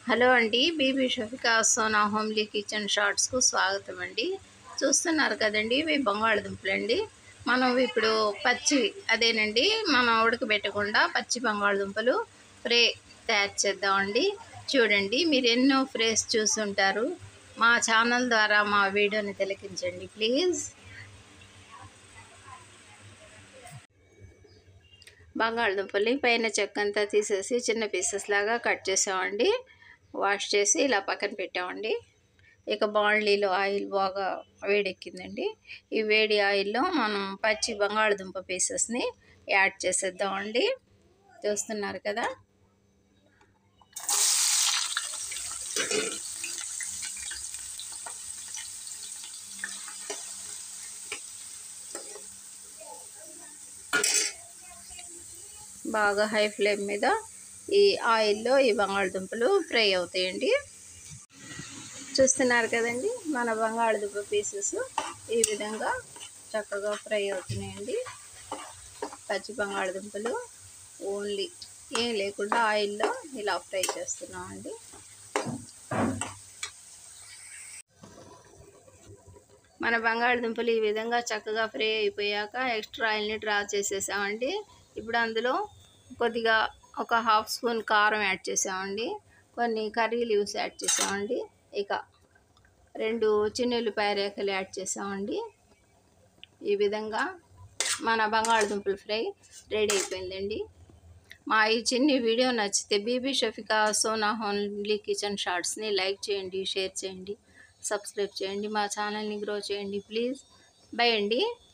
hello అండి Bibi Shafika Sona homely kitchen షార్ట్స్కు స్వాగతం అండి చూస్తున్నారు కదండి ఇవి బంగాళదుంపలు అండి మనం ఇప్పుడు పచ్చి అదేనండి మనం ఉడకబెట్టకుండా పచ్చి బంగాళదుంపలు ఫ్రై తయారు చేద్దామండి చూడండి మీరు ఎన్నో ఫ్రేస్ చూసుంటారు మా ఛానల్ ద్వారా మా వీడియోని తిలకించండి ప్లీజ్ బంగాళదుంపల్ని పైన చెక్క అంతా తీసేసి చిన్న పీసెస్ లాగా కట్ చేసామండి వాష్ చేసి ఇలా పక్కన పెట్టామండి ఇక బాండ్లీలో ఆయిల్ బాగా వేడెక్కిందండి ఈ వేడి ఆయిల్లో మనం పచ్చి బంగాళదుంప పీసెస్ని యాడ్ చేసేద్దామండి చూస్తున్నారు కదా బాగా హై ఫ్లేమ్ మీద ఈ ఆయిల్లో ఈ బంగాళదుంపలు ఫ్రై అవుతాయండి చూస్తున్నారు కదండి మన బంగాళదుంప పీసెస్ ఈ విధంగా చక్కగా ఫ్రై అవుతున్నాయండి పచ్చి బంగాళదుంపలు ఓన్లీ ఏం లేకుండా ఆయిల్లో ఇలా ఫ్రై చేస్తున్నామండి మన బంగాళదుంపలు ఈ విధంగా చక్కగా ఫ్రై అయిపోయాక ఎక్స్ట్రా ఆయిల్ని డ్రా చేసేసామండి ఇప్పుడు అందులో కొద్దిగా ఒక హాఫ్ స్పూన్ కారం యాడ్ చేసామండి కొన్ని కర్రీ లీవ్స్ యాడ్ చేసామండి ఇక రెండు చిన్న ఉల్లిపాయ రేఖలు యాడ్ చేసామండి ఈ విధంగా మన బంగాళదుంపల ఫ్రై రెడీ అయిపోయిందండి మా ఈ చిన్ని వీడియో నచ్చితే బీబీ షఫికా సోనా హోన్లీ కిచెన్ షార్ట్స్ని లైక్ చేయండి షేర్ చేయండి సబ్స్క్రైబ్ చేయండి మా ఛానల్ని గ్రో చేయండి ప్లీజ్ బై అండి